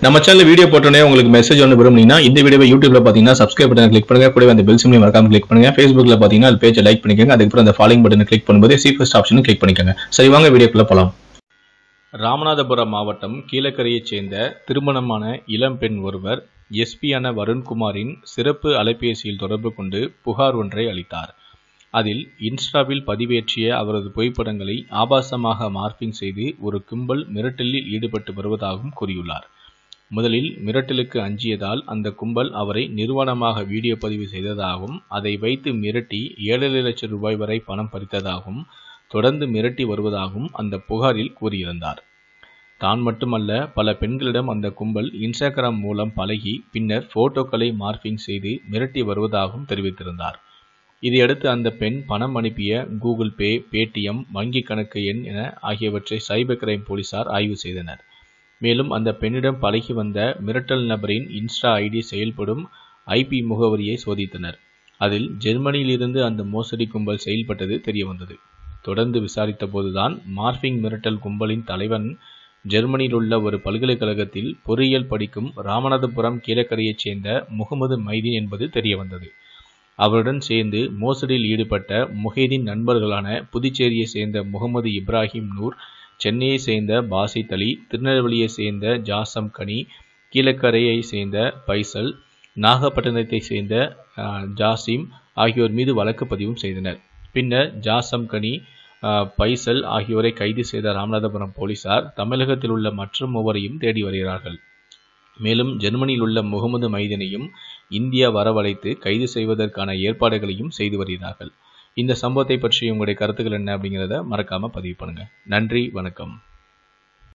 நம்ம channel video போட்டோன்னே உங்களுக்கு மெசேஜ் ஒன்று விரும்புனீங்கன்னா இந்த வீடியோவை யூடியூப்ல பார்த்தீங்கன்னா சப்ஸ்கிரைப் பட்டன் கிளிக் பண்ணுங்க கூடவே அந்த பெல் சிம்லையும் மறக்காம கிளிக் பண்ணுங்க ஃபேஸ்புக்ல பார்த்தீங்கன்னா அது பேஜை லைக் பண்ணிக்கோங்க அதுக்கப்புறம் அந்த ஃபாலோயிங் பட்டனை கிளிக் பண்ணும்போது சீஃபஸ்ட் ஆப்ஷனும் கிளிக் பண்ணிக்கோங்க சரி வாங்க வீடியோக்குள்ள போலாம் ராமநாதபுரம் மாவட்டம் கீழக்கரையைச் சேர்ந்த திருமணமான இளம்பெண் ஒருவர் எஸ்பியான வருண்குமாரின் சிறப்பு அலைபேசியில் தொடர்பு கொண்டு புகார் ஒன்றை அளித்தார் அதில் இன்ஸ்டாவில் பதிவேற்றிய அவரது புகைப்படங்களை ஆபாசமாக மார்பிங் செய்து ஒரு கும்பல் மிரட்டலில் ஈடுபட்டு வருவதாகவும் கூறியுள்ளார் முதலில் மிரட்டலுக்கு அஞ்சியதால் அந்த கும்பல் அவரை நிர்வாணமாக வீடியோ பதிவு செய்ததாகவும் அதை வைத்து மிரட்டி ஏழரை லட்சம் ரூபாய் வரை பணம் பறித்ததாகவும் தொடர்ந்து மிரட்டி வருவதாகவும் அந்த புகாரில் கூறியிருந்தார் தான் மட்டுமல்ல பல பெண்களிடம் அந்த கும்பல் இன்ஸ்டாகிராம் மூலம் பழகி பின்னர் போட்டோக்களை மார்பிங் செய்து மிரட்டி வருவதாகவும் தெரிவித்திருந்தார் இதையடுத்து அந்த பெண் பணம் அனுப்பிய கூகுள் பே பேடிஎம் வங்கி கணக்கு எண் என ஆகியவற்றை சைபர் கிரைம் போலீசார் ஆய்வு செய்தனர் மேலும் அந்த பெண்ணிடம் பழகி வந்த மிரட்டல் நபரின் இன்ஸ்டா ஐடி செயல்படும் ஐபி முகவரியை சோதித்தனர் அதில் ஜெர்மனியிலிருந்து அந்த மோசடி கும்பல் செயல்பட்டது தெரியவந்தது தொடர்ந்து விசாரித்த போதுதான் மார்பிங் மிரட்டல் கும்பலின் தலைவன் ஜெர்மனியில் உள்ள ஒரு பல்கலைக்கழகத்தில் பொறியியல் படிக்கும் ராமநாதபுரம் கீழக்கரையைச் சேர்ந்த முகமது மைதீன் என்பது தெரியவந்தது அவருடன் சேர்ந்து மோசடியில் ஈடுபட்ட முஹேதின் நண்பர்களான புதுச்சேரியை சேர்ந்த முகமது இப்ராஹிம் நூர் சென்னையை சேர்ந்த பாசித் அலி திருநெல்வேலியை சேர்ந்த ஜாசம் கனி கீழக்கரையை சேர்ந்த பைசல் நாகப்பட்டினத்தை சேர்ந்த அஹ், ஜாசிம் ஆகியோர் மீது வழக்கு பதிவும் செய்தனர் பின்னர் ஜாசம் கனி அஹ், பைசல் ஆகியோரை கைது செய்த ராமநாதபுரம் போலீசார் தமிழகத்தில் உள்ள மற்ற மூவரையும் தேடி வருகிறார்கள் மேலும் ஜெர்மனியில் உள்ள முகமது மைதனையும் இந்தியா வரவழைத்து கைது செய்வதற்கான ஏற்பாடுகளையும் செய்து வருகிறார்கள் இந்த சம்பவத்தை பற்றி உங்களுடைய கருத்துக்கள் என்ன அப்படிங்கிறத மறக்காம பதிவு பண்ணுங்க நன்றி வணக்கம்